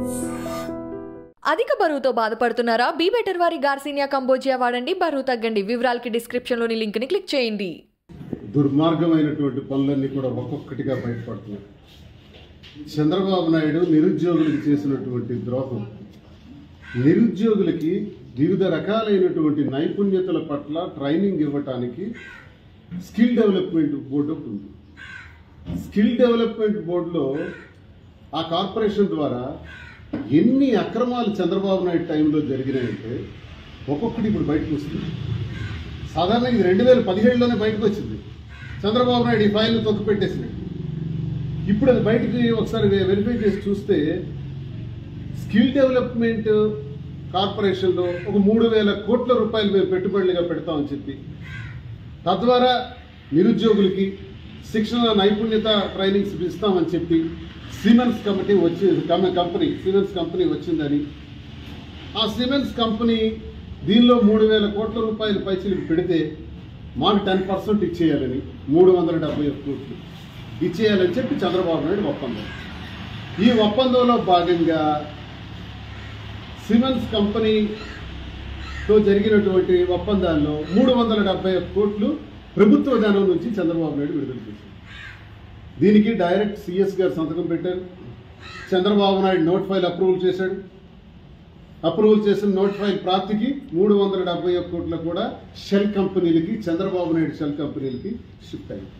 అధిక బరువుతో బాధపడుతున్నారా బీ బెటర్ వారి గార్సినియా కంబోజియా వాడండి బరువు తగ్గండి వివరాలకి డిస్క్రిప్షన్లోని లింక్ని క్లిక్ చేయండి దుర్మార్గమైనటువంటి పనులన్నీ కూడా ఒక్కొక్కటిగా బయటపడుతున్నాయి చంద్రబాబు నాయుడు నిరుద్యోగులకు చేసినటువంటి ద్రోహం నిరుద్యోగులకి వివిధ రకాలైనటువంటి నైపుణ్యతల పట్ల ట్రైనింగ్ ఇవ్వటానికి స్కిల్ డెవలప్మెంట్ బోర్డు ఒకటి ఉంది స్కిల్ డెవలప్మెంట్ బోర్డులో ఆ కార్పొరేషన్ ద్వారా ఎన్ని అక్రమాలు చంద్రబాబు నాయుడు టైంలో జరిగినాయంటే ఒక్కొక్కటి ఇప్పుడు బయటకు వస్తుంది సాధారణంగా ఇది రెండు వేల పదిహేడులోనే బయటకు వచ్చింది చంద్రబాబు నాయుడు ఈ ఫైల్ని తొక్కు పెట్టేసినాడు ఇప్పుడు అది బయటికి ఒకసారి వెరిఫై చేసి చూస్తే స్కిల్ డెవలప్మెంట్ కార్పొరేషన్లో ఒక మూడు వేల కోట్ల రూపాయలు మేము పెట్టుబడులుగా పెడతామని చెప్పి తద్వారా నిరుద్యోగులకి శిక్షణ నైపుణ్యత ట్రైనింగ్స్ ఇస్తామని చెప్పి సిమెన్స్ కమిటీ వచ్చి కమ- కంపెనీ సిమెన్స్ కంపెనీ వచ్చిందని ఆ సిమెన్స్ కంపెనీ దీనిలో మూడు వేల కోట్ల రూపాయల పైసలకు పెడితే మాకు టెన్ పర్సెంట్ ఇచ్చేయాలని మూడు వందల డెబ్బై ఒక్క కోట్లు ఇచ్చేయాలని చెప్పి చంద్రబాబు నాయుడు ఒప్పందం ఈ ఒప్పందంలో భాగంగా సిమెన్స్ కంపెనీతో జరిగినటువంటి ఒప్పందాల్లో మూడు వందల డెబ్బై ఒక్క కోట్లు ప్రభుత్వ ధనం నుంచి చంద్రబాబు నాయుడు విడుదల చేశారు దీనికి డైరెక్ట్ సిఎస్ గారు సంతకం పెట్టారు Chandrababu Naidu note file approval చేశాడు అప్రూవల్ చేసిన నోట్ ఫైల్ ప్రాప్తికి మూడు వందల డెబ్బై ఒక్క కోట్ల కూడా షెల్ కంపెనీలకి చంద్రబాబు నాయుడు షెల్ కంపెనీలకి షిఫ్ట్ అయింది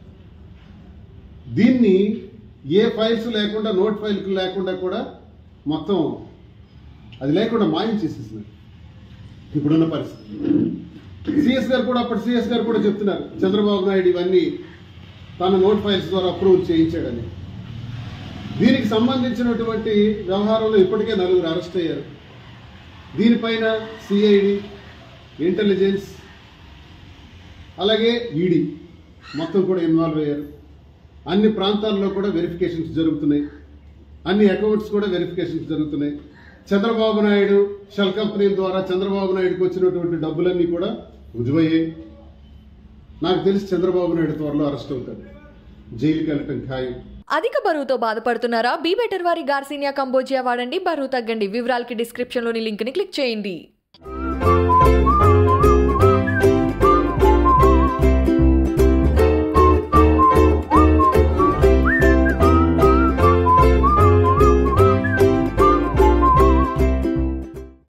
దీన్ని ఏ ఫైల్స్ లేకుండా నోట్ ఫైల్ లేకుండా కూడా మొత్తం అది లేకుండా మాయం చేసేసినారు ఇప్పుడున్న పరిస్థితి సిఎస్ గారు కూడా అప్పుడు సిఎస్ గారు కూడా చెప్తున్నారు చంద్రబాబు నాయుడు ఇవన్నీ తన నోట్ ఫైల్స్ ద్వారా అప్రూవ్ చేయించాడని దీనికి సంబంధించినటువంటి వ్యవహారంలో ఇప్పటికే నలుగురు అరెస్ట్ అయ్యారు దీనిపైన సిఐడి ఇంటెలిజెన్స్ అలాగే ఈడీ మొత్తం కూడా ఇన్వాల్వ్ అయ్యారు అన్ని ప్రాంతాల్లో కూడా వెరిఫికేషన్స్ జరుగుతున్నాయి అన్ని అకౌంట్స్ కూడా వెరిఫికేషన్స్ జరుగుతున్నాయి చంద్రబాబు నాయుడు షెల్ కంపెనీల ద్వారా చంద్రబాబు నాయుడుకి వచ్చినటువంటి డబ్బులన్నీ కూడా రుజువయ్యాయి నాకు తెలిసి చంద్రబాబు నాయుడు త్వరలో అరెస్ట్ అవుతాడు జైలుకి వెళ్ళటం ఖాయం అధిక బరువుతో బాధపడుతున్నారా బీ బెటర్ వారి గార్సినియా కంబోజియా వాడండి బరువు తగ్గండి వివరాలకి డిస్క్రిప్షన్లోని లింక్ని క్లిక్ చేయండి